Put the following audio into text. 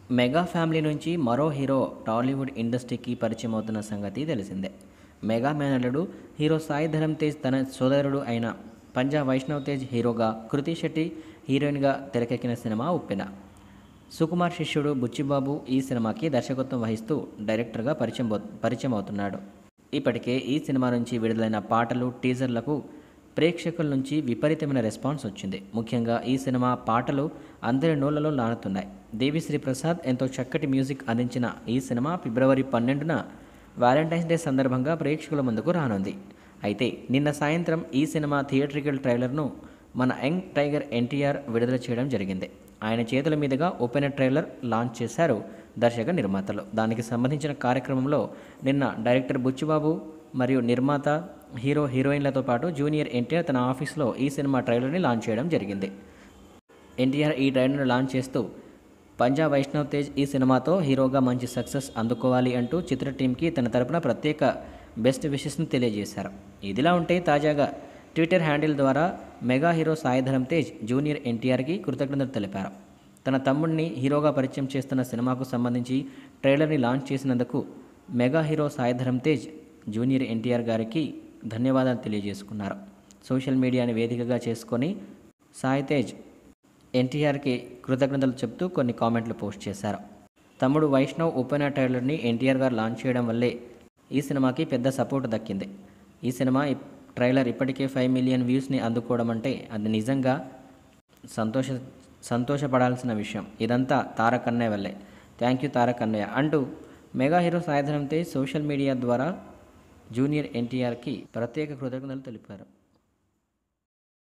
mega family నుంచి మరో hero Tollywood ఇండస్ట్రీకి పరిచయం అవుతున్న సంగతి తెలిసిందే మెగా మేనల్లుడు హీరో సాయి ధరమ్ తేజ్ తన సోదరుడు అయిన పంజా వైష్ణవ్ తేజ్ హీరోగా కృతి శెట్టి హీరోయిన్గా తెరకెక్కిన సినిమా ఉప్పెన సుకుమార్ శిష్యుడు బుచ్చిబాబు ఈ సినిమాకి దర్శకత్వం వహిస్తూ డైరెక్టర్గా పరిచయం బో- పరిచయం అవుతున్నాడు ఇప్పటికే ఈ సినిమా నుంచి విడుదలైన పాటలు టీజర్లకు ప్రేక్షకుల నుంచి విపరీతమైన రెస్పాన్స్ వచ్చింది ముఖ్యంగా ఈ సినిమా పాటలు అందరి నోళ్లలో లానుతున్నాయి దేవిశ్రీ ప్రసాద్ ఎంతో చక్కటి మ్యూజిక్ అందించిన ఈ సినిమా ఫిబ్రవరి పన్నెండున వ్యాలంటైన్స్ డే సందర్భంగా ప్రేక్షకుల ముందుకు రానుంది అయితే నిన్న సాయంత్రం ఈ సినిమా థియేట్రికల్ ట్రైలర్ను మన యంగ్ టైగర్ ఎన్టీఆర్ విడుదల చేయడం జరిగింది ఆయన చేతుల మీదుగా ఓపెన్ ట్రైలర్ లాంచ్ చేశారు దర్శక నిర్మాతలు దానికి సంబంధించిన కార్యక్రమంలో నిన్న డైరెక్టర్ బుచ్చిబాబు మరియు నిర్మాత హీరో హీరోయిన్లతో పాటు జూనియర్ ఎన్టీఆర్ తన ఆఫీస్లో ఈ సినిమా ట్రైలర్ని లాంచ్ చేయడం జరిగింది ఎన్టీఆర్ ఈ ట్రైలర్ను లాంచ్ చేస్తూ పంజాబ్ వైష్ణవ్ తేజ్ ఈ సినిమాతో హీరోగా మంచి సక్సెస్ అందుకోవాలి అంటూ చిత్ర టీంకి తన తరపున ప్రత్యేక బెస్ట్ విషెస్ను తెలియజేశారు ఇదిలా ఉంటే తాజాగా ట్విట్టర్ హ్యాండిల్ ద్వారా mega hero Saidharam Tej junior ఎన్టీఆర్కి కృతజ్ఞతలు తెలిపారు తన తమ్ముడిని హీరోగా పరిచయం చేస్తున్న సినిమాకు సంబంధించి ట్రైలర్ని లాంచ్ చేసినందుకు mega hero Saidharam Tej junior NTR గారికి ధన్యవాదాలు తెలియజేసుకున్నారు సోషల్ మీడియాని వేదికగా చేసుకొని సాయి తేజ్ ఎన్టీఆర్కి కృతజ్ఞతలు చెప్తూ కొన్ని కామెంట్లు పోస్ట్ చేశారు తమ్ముడు వైష్ణవ్ ఓపెన్ ట్రైలర్ని ఎన్టీఆర్ గారు లాంచ్ చేయడం వల్లే ఈ సినిమాకి పెద్ద సపోర్ట్ దక్కింది ఈ సినిమా ఇప్- ట్రైలర్ ఇప్పటికే ఫైవ్ మిలియన్ వ్యూస్ని అందుకోవడం అంటే అది నిజంగా సంతోష సంతోషపడాల్సిన విషయం ఇదంతా తారక్ అన్నయ్య వల్లే థ్యాంక్ యూ తారక్ అన్నయ్య అంటూ మెగా హీరో సాయంత్రం తేజ్ సోషల్ మీడియా ద్వారా జూనియర్ ఎన్టీఆర్కి ప్రత్యేక కృతజ్ఞతలు తెలిపారు